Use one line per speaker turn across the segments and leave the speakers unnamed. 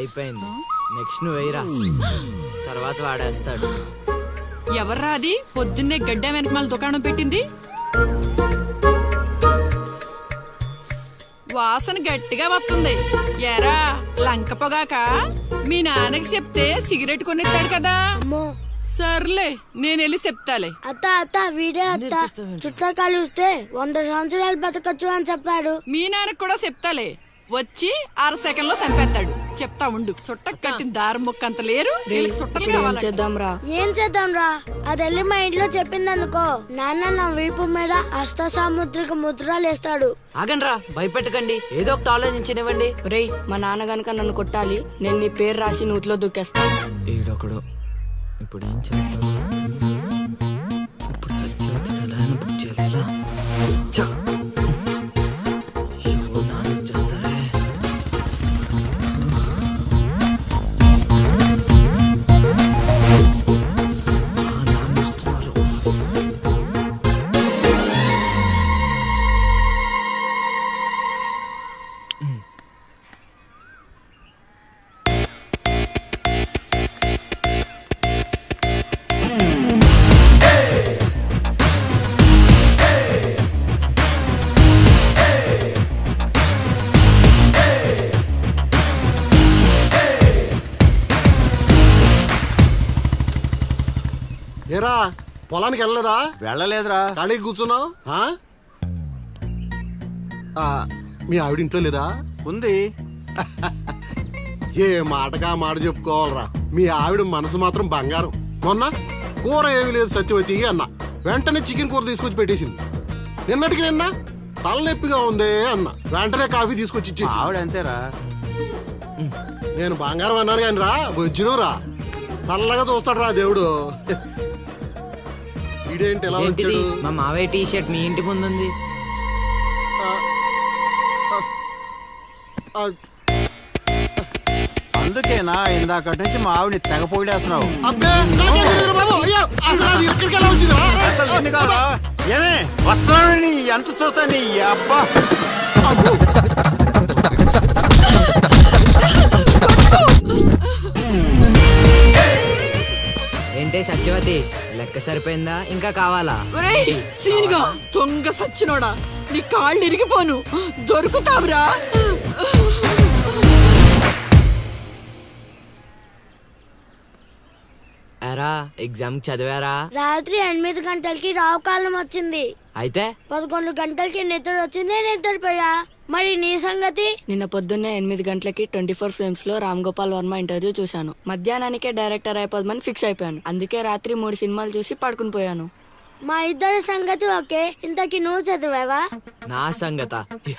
అయిపోయింది నెక్స్ట్ నువ్వు వేయరా తర్వాత వాడేస్తాడు
ఎవర్రా అది పొద్దున్నే గడ్డ వెనకమాల దుకాణం పెట్టింది వాసన గట్టిగా వస్తుంది ఎరా లంక పొగాక మీ నాన్నకి చెప్తే సిగరెట్ కొనిస్తాడు కదా
అమ్మో
సర్లే నేను వెళ్ళి చెప్తాలే
అత్త అత్త వీడే అత్త చుట్టూ కలిస్తే వంద సంవత్సరాలు బతకచ్చు అని చెప్పాడు
మీ నాన్నకి కూడా చెప్తాలే వచ్చి అర సెకండ్ లో చంపేస్తాడు చెప్తా ఉండు సుట్ట కట్టిన దారం ముక్క అంత లేరు వీళ్ళకి సుట్టలు కావాలంట.
చేద్దాంరా
ఏం చేద్దాం రా అది వెళ్ళి మా ఇంట్లో చెప్పింది అనుకో నాన్న నా వీపు మీద హస్త సాముద్రిక ముద్రలు వేస్తాడు
ఆగండ్రా భయపెట్టకండి ఏదో ఒకటి ఆలోచించనివ్వండి
రేయ్ మా నాన్న గనక నన్ను కొట్టాలి నేను నీ పేరు రాసి నూతిలో దూకేస్తాను
ఈడొకడు ఇప్పుడు ఏం చేద్దాం ఇప్పుడు సత్యవతి ఎలా బుక్ చేయాలి చ్చ! అయ్యో, నాన్న వచ్చేస్తారే. ఆ, నాన్న వస్తున్నారు.
ఏరా పొలానికి వెళ్ళలేదా
వెళ్ళలేదురా
ఖాళీకి కూర్చున్నావు ఆ? ఆ, మీ ఆవిడ ఇంట్లో లేదా
ఉంది
ఏ మాటగా మాట చెప్పుకోవాలరా మీ ఆవిడ మనసు మాత్రం బంగారం మొన్న కూర ఏమీ లేదు సత్యవతి అన్న వెంటనే చికెన్ కూర తీసుకొచ్చి పెట్టేసింది నిన్నటికి నిన్న తలనొప్పిగా ఉంది అన్న వెంటనే కాఫీ తీసుకొచ్చి ఇచ్చేసి
ఆవిడ అంతేరా
నేను బంగారం అన్నాను కానీ రా వచ్చిను రా చల్లగా చూస్తాడు రా దేవుడు ఈడేంటి ఎలా
ఏంటిది
వచ్చాడు
మా మావయ్య టీ షర్ట్ మీ ఇంటి ముందు ఉంది
ఆ,
అందుకేనా ఇందాకటి నుంచి మా ఆవిడని తెగ పొగిడేస్తున్నావు
అబ్బే నాకేం తెలియదురా బాబు అయ్యో అసలు అది ఎక్కడికి ఎలా వచ్చిందిరా
అసలు ఎందుకారా? ఏమే వస్తున్నాను ఎంత చూస్తాను నీ అబ్బా
ఏంటే సత్యవతి లెక్క సరిపోయిందా ఇంకా కావాలా
ఒరేయ్ సీన్గా దొంగ సచ్చినోడా నీ కాళ్ళు ఇరిగిపోను దొరుకుతావురా
ఎరా ఎగ్జామ్ చదివారా
రాత్రి ఎనిమిది గంటలకి రావు కాలం వచ్చింది
అయితే
పదకొండు గంటలకి నిద్ర వచ్చింది నిద్రపోయా మరి నీ సంగతి
నిన్న పొద్దున్నే ఎనిమిది గంటలకి ట్వంటీ ఫోర్ ఫిల్మ్స్ లో రామ్ గోపాల్ వర్మ ఇంటర్వ్యూ చూశాను మధ్యాహ్నానికే డైరెక్టర్ అయిపోదామని ఫిక్స్ అయిపోయాను అందుకే రాత్రి మూడు సినిమాలు చూసి పడుకుని పోయాను
మా ఇద్దరి సంగతి ఓకే ఇంతకి నువ్వు చదివావా
నా సంగత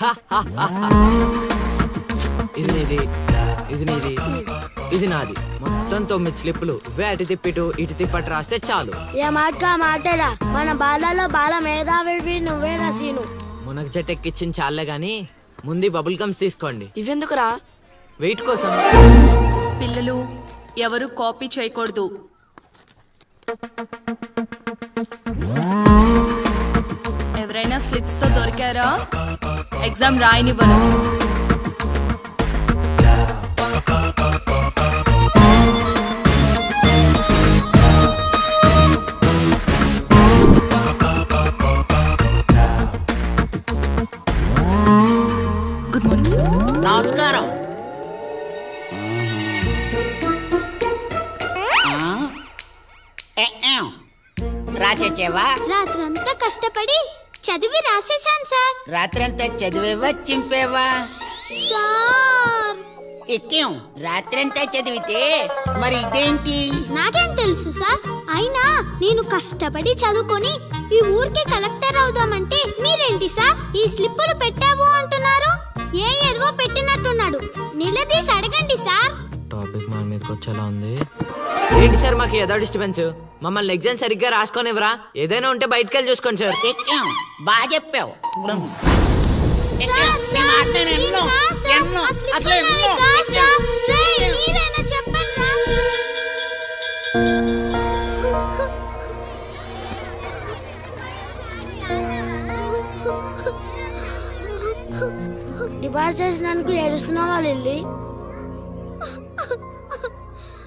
ఇది నీది ఇది నీది ఇది నాది మొత్తం తొమ్మిది స్లిప్పులు ఇవే అటు తిప్పిటు ఇటు తిప్పటి రాస్తే చాలు
ఏ మాటగా మాటేరా మన బాలలో బాల మేధావి నువ్వే రసీను
మునగ చెట్టు ఎక్కిచ్చిన చాలే గాని ముందు ఈ బబుల్ గమ్స్ తీసుకోండి
ఇవెందుకురా
వెయిట్ కోసం
పిల్లలు ఎవరు కాపీ చేయకూడదు ఎవరైనా స్లిప్స్ తో దొరికారా ఎగ్జామ్ రాయనివ్వను గుడ్ మార్నింగ్ సార్
నమస్కారం రాచేవా
రాత్రంతా కష్టపడి చదివి రాసేశాను సార్
రాత్రంతా చదివేవా చింపేవా
సార్
ఎక్కాం రాత్రంతా చదివితే మరి ఇదేంటి
నాకేం తెలుసు సార్ అయినా నేను కష్టపడి చదువుకొని ఈ ఊరికి కలెక్టర్ అవుదామంటే మీరేంటి సార్ ఈ స్లిప్పులు పెట్టావు అంటున్నారు ఏ ఎదువో పెట్టినట్టున్నాడు నిలదీసి అడగండి సార్
టాపిక్ మన మీదకి వచ్చేలా ఉంది ఏంటి సార్ మాకు ఏదో డిస్టర్బెన్స్ మమ్మల్ని ఎగ్జామ్ సరిగ్గా రాసుకోనివ్వరా ఏదైనా ఉంటే బయటకు వెళ్ళి చూసుకోండి సార్
ఎక్కాం బాగా చెప్పావు ఎక్కాం.
సార్,
నీ మాట
సార్,
నేను
మీరు
ఎన్నో,
కాదు సార్,
ఎన్నో,
ఆ స్లిప్పులు
అసలు
నావి
ఎన్నో,
కాదు
ఎక్కాం.
సార్. రేయ్, మీరైనా చెప్పండి రా.
డిపార్ట్ చేసినందుకు ఏడుస్తున్నావా లిల్లీ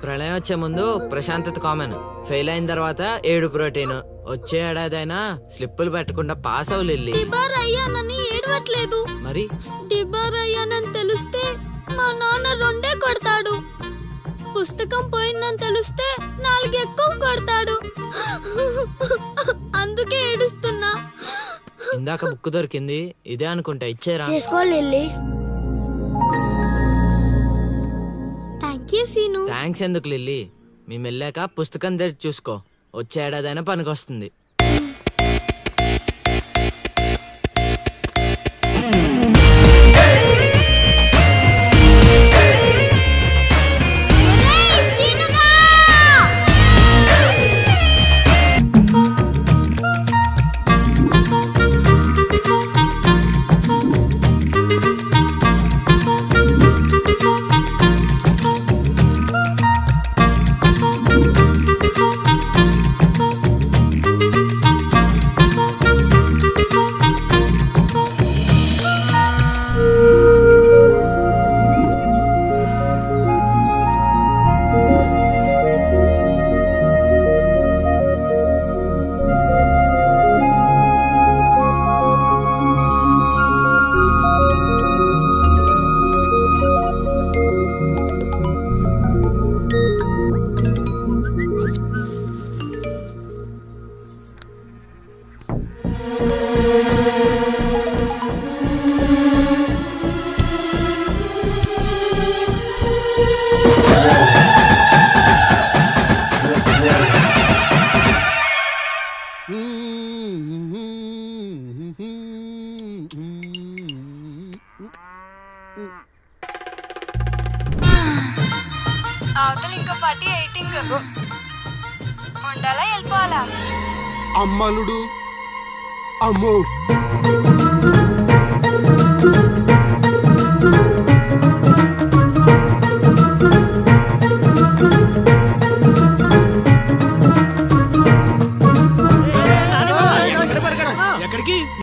ప్రళయం వచ్చే ముందు ప్రశాంతత కామన్ ఫెయిల్ అయిన తర్వాత ఏడు ప్రోటీన్ వచ్చే ఏడాదైనా స్లిప్పులు పెట్టకుండా పాస్ అవ్వు లిల్లీ
డిబార్ అయ్యానని ఏడవట్లేదు
మరి
డిబార్ అయ్యానని తెలిస్తే మా నాన్న రెండే కొడతాడు పుస్తకం పోయిందని తెలిస్తే నాలుగు ఎక్కువ కొడతాడు అందుకే ఏడుస్తున్నా
ఇందాక బుక్ దొరికింది ఇదే అనుకుంటా ఇచ్చేరా
తీసుకో Lily
thank you Seenu
thanks ఎందుకు లిల్లీ మేము వెళ్ళాక పుస్తకం తెరిచి చూసుకో వచ్చే ఏడాదైనా పనికొస్తుంది
అవతల ఇంకో పార్టీ ఎయిటింగ్ ఉండాలా వెళ్ళిపోవాలా
అమ్మలుడు అమ్మో